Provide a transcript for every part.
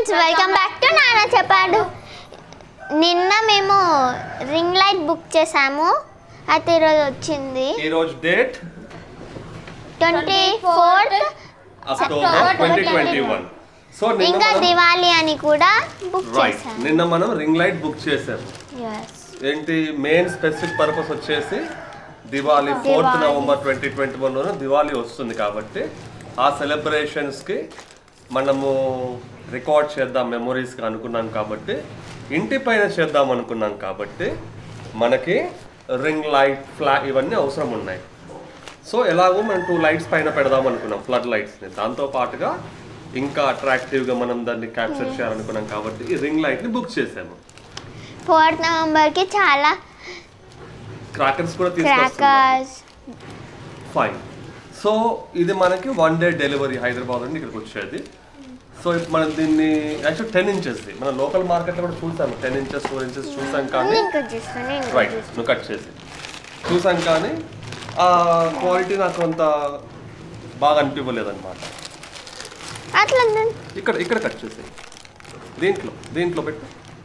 Friends welcome back to నాన్న చెప్పాడు నిన్న మేము రింగ్ లైట్ బుక్ చేసాము అయితే ఈరోజు వచ్చింది ఈ రోజు date twenty fourth October twenty twenty one so నిన్న ఇంకా మనం దివాళీ అని కూడా బుక్ రైట్ చేసాము నిన్న మనం రింగ్ లైట్ బుక్ చేసాము Yes. ఏంటి మెయిన్ స్పెసిఫిక్ పర్పస్ వచ్చేసి Diwali fourth Diwali. November twenty twenty వన్లోనే దివాళీ వస్తుంది కాబట్టి ఆ సెలబ్రేషన్స్కి మనము రికార్డ్ చేద్దాం మెమొరీస్గా అనుకున్నాం కాబట్టి ఇంటి పైన చేద్దాం అనుకున్నాం కాబట్టి మనకి రింగ్ లైట్ ఫ్లా ఇవన్నీ అవసరం ఉన్నాయి సో ఎలాగో మనం టూ లైట్స్ పైన పెడదాం అనుకున్నాం ఫ్లడ్ లైట్స్ని దాంతో పాటుగా ఇంకా అట్రాక్టివ్గా మనం దాన్ని క్యాప్చర్ చేయాలనుకున్నాం కాబట్టి ఈ రింగ్ లైట్ని బుక్ చేసాము ఫోర్త్ నవంబర్కి చాలా క్రాకర్స్ కూడా తీసుకొస్తున్నాం క్రాకర్స్ ఫైన్ సో ఇది మనకి వన్ డే డెలివరీ హైదరాబాద్ నుండి ఇక్కడికి వచ్చేది సో ఇప్పుడు మనం దీన్ని యాక్చువల్ టెన్ ఇంచెస్ మన లోకల్ మార్కెట్లో కూడా చూసాము టెన్ ఇంచెస్ ఫోర్ ఇంచెస్ చూసాం కానీ ఇంకా చూస్తాను ఇంకా రైట్ నువ్వు కట్ చేసి చూసాం కానీ ఆ క్వాలిటీ నాకు అంత బాగా అనిపించలేదు అనమాట అట్లా ఉందండి. ఇక్కడ ఇక్కడ కట్ చేసి దీంట్లో దీంట్లో పెట్టు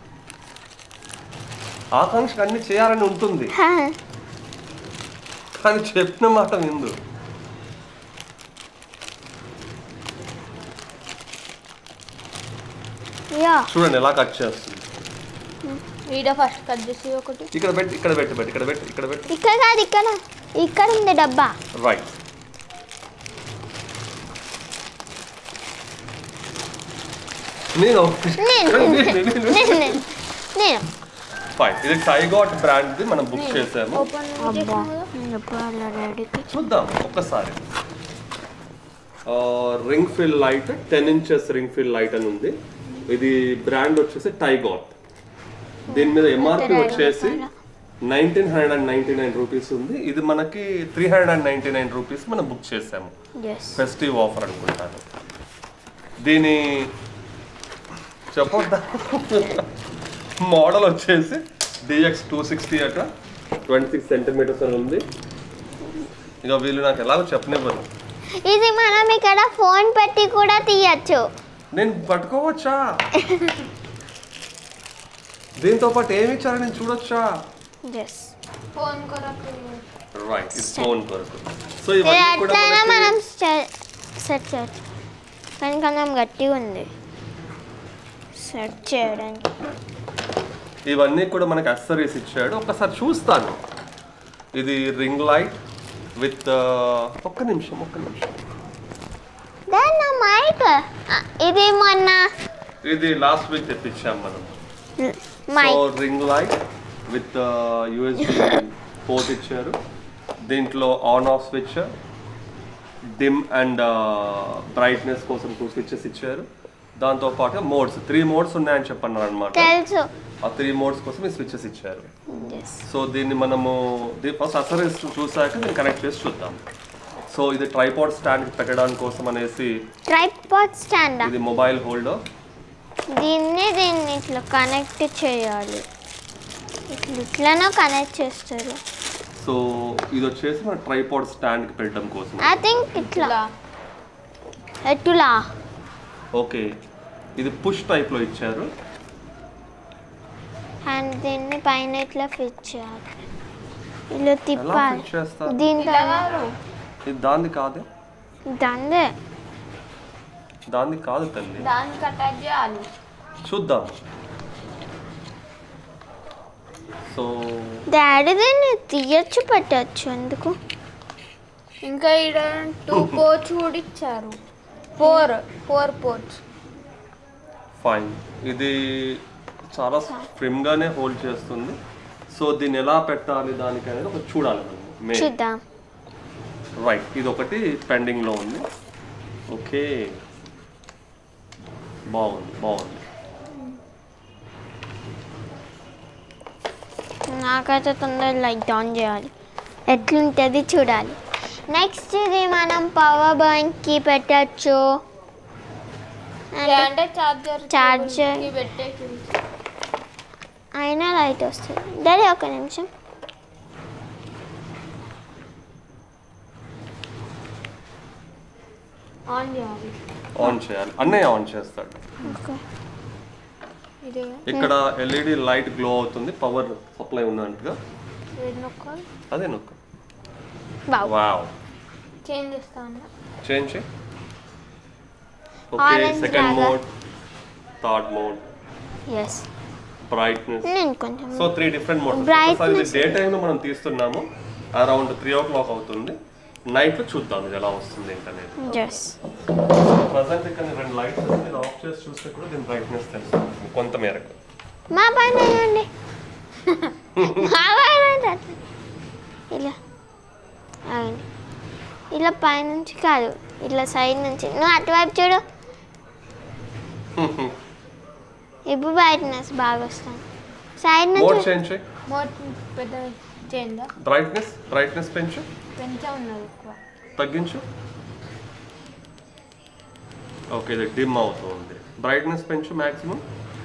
ఆకాంక్షకు అన్ని చేయాలని ఉంటుంది హా. కానీ చెప్పిన మాట విందు యా చూడండి ఎలా కట్ చేస్తుంది వీడియో ఫస్ట్ కట్ చేసి ఒకటి ఇక్కడ పెట్టి ఇక్కడ పెట్టి పెట్టి ఇక్కడ పెట్టి ఇక్కడ పెట్టి ఇక్కడ కాదు ఇక్కడ ఇక్కడ ఉంది డబ్బా రైట్ నేను నేను నేను నేను నేను ఫైన్ ఇది టైగాట్ బ్రాండ్ది మనం బుక్ చేసాము ఓపెన్ చూద్దాం ఒక్కసారి ring fill light ten inches ring fill light అని ఉంది ఇది బ్రాండ్ వచ్చేసి టైగాట్ దీని మీద ఎంఆర్పి వచ్చేసి nineteen hundred and ninety nine rupees ఉంది ఇది మనకి three hundred and ninety nine rupees మనం బుక్ చేసాము ఎస్ ఫెస్టివ్ ఆఫర్ అనుకుంటాను దీని చెప్పొద్దా మోడల్ వచ్చేసి డిఎక్స్ టూ సిక్స్టీ అట ట్వంటీ సిక్స్ సెంటీమీటర్స్ అని ఉంది ఇక వీళ్ళు నాకు ఎలాగో చెప్పనివ్వరు ఇది మనం ఇక్కడ ఫోన్ పెట్టి కూడా తీయచ్చు నేను పట్టుకోవచ్చా దీంతో పాటు ఏమి ఇచ్చారో నేను చూడొచ్చా ఎస్ ఫోన్ కొరకు రైట్ ఇది ఫోన్ కొరకు సో ఇది ఇవన్నీ కూడా ఎట్లయినా మనకి- మనం సెట్ చేయొచ్చు కానీ కొంచెం గట్టిగా ఉంది సెట్ చేయడానికి ఇవన్నీ కూడా మనకి అక్సరీస్ ఇచ్చాడు ఒక్కసారి చూస్తాను ఇది రింగ్ లైట్ విత్ ఒక్క నిమిషం ఒక్క నిమిషం దాని నా మైక్ ఇది మొన్న ఇది లాస్ట్ వీక్ తెప్పించాం మనం so mic ring light with USB port ఇచ్చారు దీంట్లో on off switch dim and brightness కోసం టూ స్విచ్చెస్ ఇచ్చారు దాంతో పాటు మోడ్స్ త్రీ మోడ్స్ ఉన్నాయని చెప్పన్నారు అనమాట తెలుసు ఆ త్రీ మోడ్స్ కోసం ఈ స్విచ్చెస్ ఇచ్చారు ఎస్ సో దీన్ని మనము ఫస్ట్ అసరీస్ చూసాక దీన్ని కనెక్ట్ చేసి చూద్దాం సో ఇది ట్రైపాడ్ స్టాండ్ పెట్టడానికి కోసం అనేసి ట్రైపాడ్ స్టాండ్ ఇది మొబైల్ హోల్డర్ దీన్ని దీన్ని ఇట్లా కనెక్ట్ చేయాలి ఇట్లా ఇట్లనో కనెక్ట్ చేస్తారు సో ఇది వచ్చేసి మన ట్రైపాడ్ స్టాండ్ కి పెట్టడం కోసం ఐ థింక్ ఇట్లా ఇలా ఎట్లా ఓకే ఇది పుష్ టైప్ లో ఇచ్చారు అండ్ దీన్ని పైన ఇట్లా ఫిట్ చేయాలి ఇలా తిప్పాలి fit చేస్తారు? దీంతో ఇలా కాదు ఇది దాంది కాదే దందే దాంది కాదు తల్లి దానికి అటాచ్ చేయాలి చూద్దాం సో డాడీ దీన్ని తీయచ్చు పెట్టచ్చు ఎందుకు ఇంకా ఇక్కడ టూ పోర్ట్స్ కూడా ఇచ్చారు ఫోర్ ఫోర్ పోర్ట్స్ ఫైన్ ఇది చాలా స్ట్రిమ్ గానే హోల్డ్ చేస్తుంది సో దీన్ని ఎలా పెట్టాలి దానికి అనేది ఒకటి చూడాలి మనం మెయిన్ చూద్దాం రైట్ ఇది ఒకటి పెండింగ్ లో ఉంది ఓకే బాగుంది బాగుంది నాకైతే తొందర లైట్ ఆన్ చేయాలి ఎట్లుంటుంది చూడాలి నెక్స్ట్ ఇది మనం పవర్ బ్యాంక్కి పెట్టచ్చు అంటే చార్జర్ Charger. పెట్టే అయినా లైట్ వస్తుంది డాడీ ఒక నిమిషం ఆన్ చేయాలి ఆన్ చేయాలి అన్నయ్య ఆన్ చేస్తాడు ఓకే ఇదే ఇక్కడ ఎల్ఈడి లైట్ గ్లో అవుతుంది పవర్ సప్లై ఉన్నట్టుగా ఏది నొక్కాలి అదే నొక్కు బావ్ వావ్ చేంజ్ చేస్తా ఉన్నా చేంజ్ ఓకే Orange సెకండ్ లాగా. Mode third mode yes brightness నేను కొంచెం so three different modes Brightness. Day టైంలో మనం తీస్తున్నాము అరౌండ్ త్రీ ఓ క్లాక్ అవుతుంది నైట్ లో చూద్దాం ఇది ఎలా వస్తుంది ఏంటనేది ఎస్ ప్రజెంట్ ఇక్కడ రెండు లైట్స్ మీరు ఆఫ్ చేసి చూస్తే కూడా దీని బ్రైట్నెస్ తెలుస్తుంది కొంత మేరకు మా పైన వేయండి మా పైన వేయండి. ఇలా ఆగండి ఇలా పైనుంచి కాదు ఇట్లా సైడ్ నుంచి నువ్వు అటువైపు చూడు ఇప్పుడు బ్రైట్నెస్ బాగా వస్తుంది సైడ్ మోడ్ నుంచి చేంజ్ చేయి మోర్ పెద్ద చేందా బ్రైట్నెస్ బ్రైట్నెస్ పెంచు పెంచా ఉన్నది ఎక్కువ తగ్గించు ఓకే ఇది డిమ్ అవుతుంది బ్రైట్నెస్ పెంచు మాక్సిమం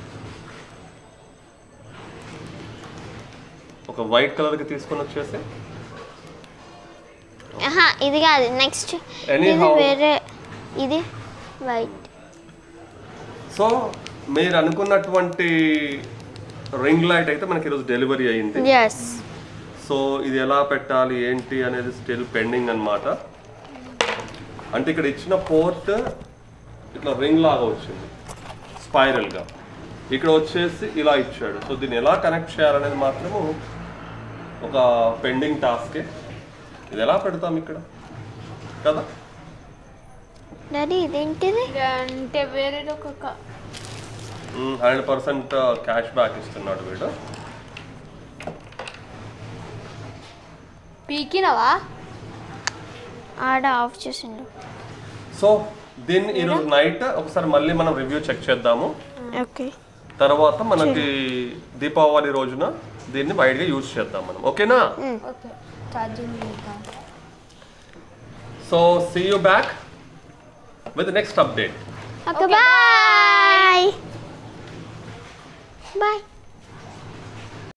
ఒక వైట్ కలర్కి తీసుకొని వచ్చేసి ఆహా, ఇది కాదు నెక్స్ట్ ఇది Anyhow. వేరే ఇది వైట్ సో మీరు అనుకున్నటువంటి రింగ్ లైట్ అయితే మనకి ఈరోజు డెలివరీ అయ్యింది ఎస్ సో ఇది ఎలా పెట్టాలి ఏంటి అనేది స్టిల్ పెండింగ్ అన్నమాట అంటే ఇక్కడ ఇచ్చిన పోర్ట్ ఇట్లా రింగ్ లాగా వచ్చింది స్పైరల్గా ఇక్కడ వచ్చేసి ఇలా ఇచ్చాడు సో దీన్ని ఎలా కనెక్ట్ చేయాలనేది మాత్రము ఒక పెండింగ్ టాస్కే ఇది ఎలా పెడతాం ఇక్కడ కదా డాడీ ఇదేంటిది ఇక అంటే వేరేది ఒక క- హండ్రెడ్ పర్సెంట్ క్యాష్ బ్యాక్ ఇస్తున్నాడు వీడు పీకినవా ఆడ ఆఫ్ చేసిండు సో దీన్ని ఈరోజు నైట్ ఒకసారి మళ్ళీ మనం రివ్యూ చెక్ చేద్దాము ఓకే తర్వాత మనకి దీపావళి రోజున దీన్ని వైడ్గా యూజ్ చేద్దాం మనం ఓకేనా ఓకే ఛార్జింగ్ చేద్దాం so see you back with next update okay bye bye